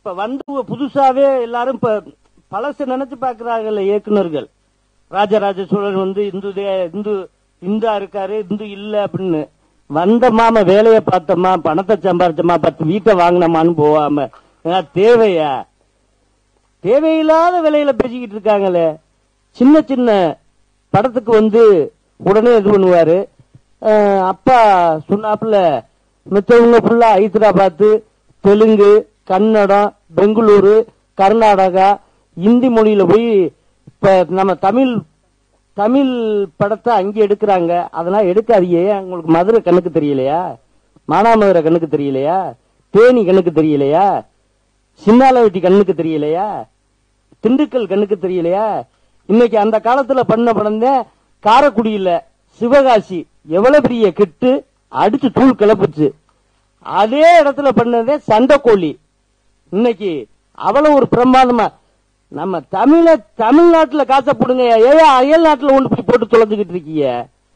இப்ப வந்து புதுசாவே எல்லாரும் இப்ப பழச நினைச்சு பாக்குறாங்கல்ல இயக்குனர்கள் ராஜராஜ சோழன் வந்து இந்து தே- இந்து இந்தா இருக்காரு இந்து இல்ல அப்படின்னு வந்தமாம வேலையை பார்த்தோமா பணத்தை சம்பாரிச்சோமா பத்து வீட்டை வாங்கினோமான்னு போவாம இதெல்லாம் தேவையா தேவையில்லாத விலையில பேசிக்கிட்டு இருக்காங்களே சின்ன சின்ன படத்துக்கு வந்து உடனே இது பண்ணுவாரு அஹ் அப்பா சொன்னாப்புல மித்தவங்க ஃபுல்லா ஹைதராபாத் தெலுங்கு கன்னடம் பெங்களூரு கர்நாடகா இந்தி மொழியில போய் இப்ப நம்ம தமிழ் தமிழ் படத்தை அங்க எடுக்கிறாங்க அதெல்லாம் எடுக்காதீங்க உங்களுக்கு மதுரை கண்ணுக்கு தெரியலையா மானாமதுரை கண்ணுக்கு தெரியலையா தேனி கண்ணுக்கு தெரியலையா சின்னாலவட்டி கண்ணுக்கு தெரியலையா திண்டுக்கல் கண்ணுக்கு தெரியலையா இன்னைக்கு அந்த காலத்துல பண்ண படம் தான் காரைக்குடியில சிவகாசி எவ்வளவு பெரிய கெட்டு அடிச்சு தூள் கிளப்புச்சு அதே இடத்துல பண்ணதே சண்டைக்கோழி இன்னைக்கு அவ்வளவு ஒரு பிரமாதமா நம்ம தமிழ தமிழ்நாட்டுல காசை போடுங்க ஏன் அயல் நாட்டுல ஒன்று போய் போட்டு தொலைஞ்சுக்கிட்டு இருக்கீங்க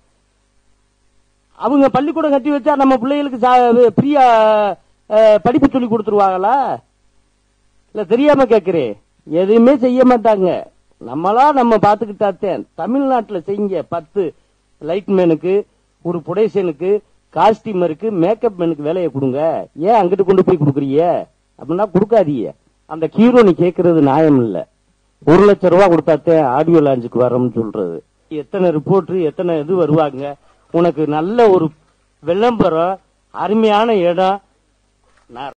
அவங்க பள்ளிக்கூடம் கட்டி வச்சா நம்ம பிள்ளைகளுக்கு சா- ஃப்ரீயா அஹ், படிப்பு சொல்லி கொடுத்துருவாங்களா இல்ல தெரியாம கேக்குறேன் எதுவுமே செய்ய மாட்டாங்க நம்மளா நம்ம பாத்துக்கிட்டாத்தேன் தமிழ்நாட்டுல செய்யுங்க பத்து லைட் மேனுக்கு ஒரு புடைசனுக்கு காஸ்டியூமருக்கு மேக்கப் மேனுக்கு வேலையை கொடுங்க ஏன் அங்கிட்டு கொண்டு போய் கொடுக்குறீங்க அப்படின்னா கொடுக்காதீங்க அந்த ஹீரோ நீ கேக்குறது நியாயம் இல்ல ஒரு லட்சம் ரூபாய் கொடுத்தாத்தே ஆடியோ லான்ச்சுக்கு வரோம்னு சொல்றது எத்தனை ரிப்போர்ட்டர் எத்தனை இது வருவாங்க உனக்கு நல்ல ஒரு விளம்பரம் அருமையான இடம் நான்